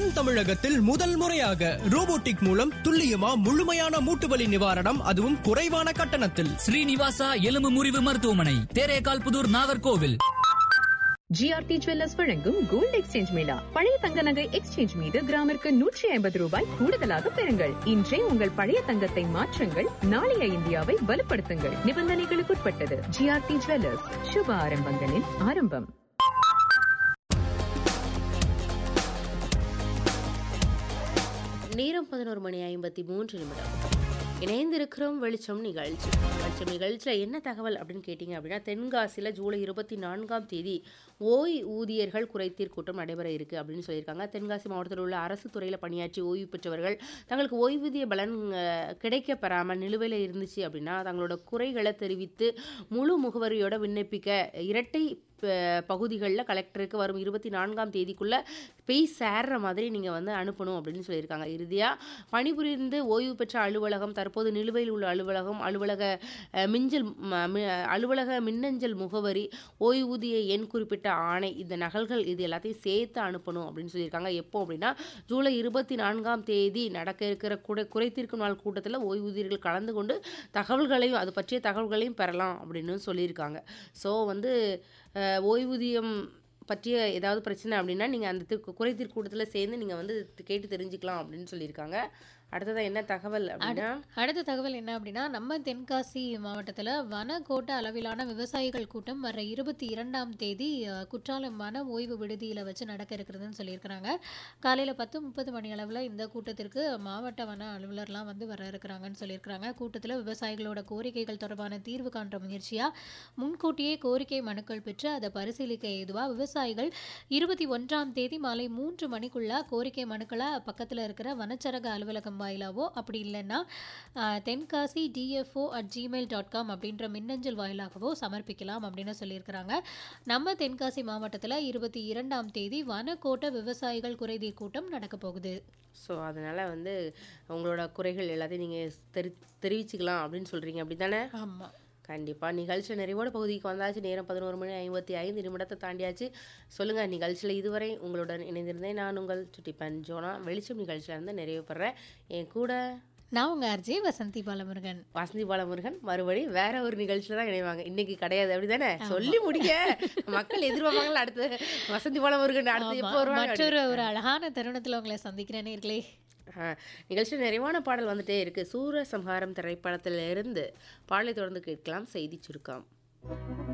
தென் தமிழகத்தில் முதல் முறையாக ரோபோட்டிக் மூலம் துல்லியமா முழுமையான மூட்டுவலி நிவாரணம் அதுவும் குறைவான கட்டணத்தில் ஸ்ரீனிவாசா எலும்பு முறிவு மருத்துவமனை தேரேகால் புதூர் நாகர்கோவில் ஜிஆர்டி ஜுவல்லர்ஸ் வழங்கும் கோல்ட் எக்ஸ்சேஞ்ச் மேளா பழைய தங்க நகை எக்ஸ்சேஞ்ச் மீது கிராமிற்கு நூற்றி ஐம்பது ரூபாய் கூடுதலாக பெறுங்கள் இன்றே உங்கள் பழைய தங்கத்தை மாற்றுங்கள் நாளைய இந்தியாவை வலுப்படுத்துங்கள் நிபந்தனைகளுக்குட்பட்டது ஜிஆர்டி ஜுவல்லர்ஸ் சுப ஆரம்பங்களின் ஆரம்பம் நேரம் பதினோரு மணி ஐம்பத்தி மூன்று நிமிடம் இணைந்திருக்கிறோம் வெளிச்சம் நிகழ்ச்சி வெளிச்சம் நிகழ்ச்சியில் என்ன தகவல் அப்படின்னு கேட்டிங்க அப்படின்னா தென்காசியில் ஜூலை இருபத்தி நான்காம் தேதி ஓய் ஊதியர்கள் குறைதீர் கூட்டம் நடைபெற இருக்குது அப்படின்னு சொல்லியிருக்காங்க தென்காசி மாவட்டத்தில் உள்ள அரசு துறையில் பணியாற்றி ஓய்வு பெற்றவர்கள் தங்களுக்கு ஓய்வூதிய பலன் அஹ், கிடைக்க பெறாமல் நிலுவையில் இருந்துச்சு அப்படின்னா தங்களோட குறைகளை தெரிவித்து முழு முகவரியோட விண்ணப்பிக்க இரட்டை ப- பகுதிகளில் கலெக்டருக்கு வரும் இருபத்தி நான்காம் தேதிக்குள்ளே போய் சேர்ற மாதிரி நீங்கள் வந்து அனுப்பணும் அப்படின்னு சொல்லியிருக்காங்க இறுதியாக பணிபுரிந்து ஓய்வு பெற்ற அலுவலகம் தற்போது நிலுவையில் உள்ள அலுவலகம் அலுவலக அஹ், மிஞ்சல் ம- மி- அலுவலக மின்னஞ்சல் முகவரி ஓய்வூதிய எண் குறிப்பிட்ட ஆணை இந்த நகல்கள் இது எல்லாத்தையும் சேர்த்து அனுப்பணும் அப்படின்னு சொல்லியிருக்காங்க எப்போ அப்படின்னா ஜூலை இருபத்தி நான்காம் தேதி நடக்க இருக்கிற குறை குறைத்தீர்க்கும் நாள் கூட்டத்தில் ஓய்வூதியர்கள் கலந்து கொண்டு தகவல்களையும் அது பற்றிய தகவல்களையும் பெறலாம் அப்படின்னு சொல்லியிருக்காங்க ஸோ வந்து அஹ், ஓய்வூதியம் பற்றிய ஏதாவது பிரச்சனை அப்படின்னா நீங்கள் அந்த தி- குறைதீர் கூட்டத்தில் சேர்ந்து நீங்கள் வந்து கேட்டு தெரிஞ்சுக்கலாம் அப்படின்னு சொல்லியிருக்காங்க அடுத்ததான் என்ன தகவல் அப்படின்னா அடுத்த தகவல் என்ன அப்படின்னா நம்ம தென்காசி மாவட்டத்தில் வனக்கோட்ட அளவிலான விவசாயிகள் கூட்டம் வர இருபத்தி இரண்டாம் தேதி அஹ், குற்றாலம் வன ஓய்வு விடுதியில் வச்சு நடக்க இருக்கிறதுன்னு சொல்லியிருக்கிறாங்க காலையில் பத்து முப்பது மணி அளவில் இந்த கூட்டத்திற்கு மாவட்ட வன அலுவலர்லாம் வந்து வர இருக்கிறாங்கன்னு சொல்லியிருக்கிறாங்க கூட்டத்தில் விவசாயிகளோட கோரிக்கைகள் தொடர்பான தீர்வு காண்ற முயற்சியாக முன்கூட்டியே கோரிக்கை மனுக்கள் பெற்று அதை பரிசீலிக்க ஏதுவாக விவசாயிகள் இருபத்தி ஒன்றாம் தேதி மாலை மூன்று மணிக்குள்ள கோரிக்கை மனுக்களை பக்கத்தில் இருக்கிற வனச்சரக அலுவலகம் வாயிலாவோ அப்படி இல்லைன்னா ஆஹ், Tenkasi DFO at Gmail dot com அப்படின்ற மின்னஞ்சல் வாயிலாகவோ சமர்ப்பிக்கலாம் அப்படின்னு சொல்லியிருக்கிறாங்க நம்ம தென்காசி மாவட்டத்தில் இருபத்தி இரண்டாம் தேதி வனக்கோட்ட விவசாயிகள் குறைதீர் கூட்டம் நடக்க போகுது ஸோ அதனால் வந்து உங்களோட குறைகள் எல்லாத்தையும் நீங்கள் தெரி தெரிவிச்சுக்கலாம் அப்படின்னு சொல்கிறீங்க அப்படி தானே ஆமாம் கண்டிப்பாக நிகழ்ச்சி நிறைவோட பகுதிக்கு வந்தாச்சு நேரம் பதினோரு மணி ஐம்பத்தி ஐந்து நிமிடத்தை தாண்டியாச்சு சொல்லுங்கள் நிகழ்ச்சியில் இதுவரை உங்களுடன் இணைந்திருந்தேன் நான் உங்கள் சுட்டிப்பன் ஜோனா வெளிச்சம் நிகழ்ச்சியில் இருந்து நிறைவு பெறேன் என் கூட நான் உங்கள் அர்ஜே வசந்தி பாலமுருகன் வசந்தி பாலமுருகன் மறுபடி வேற ஒரு நிகழ்ச்சியில் தான் இணைவாங்க இன்னைக்கு கிடையாது அப்படிதானே சொல்லி முடிக்க மக்கள் எதிர்பார்ப்பாங்களா அடுத்து வசந்தி பாலமுருகன் அடுத்து எப்போ ஆமா, வருவாங்க மற்றொரு ஒரு அழகான தருணத்தில் உங்களை சந்திக்கிறேன் நேர்களே ஆ, நிகழ்ச்சியில் நிறைவான பாடல் வந்துட்டே இருக்கு சூர சம்ஹாரம் திரைப்படத்திலிருந்து பாடலை தொடர்ந்து கேட்கலாம் செய்தி சுருக்கம்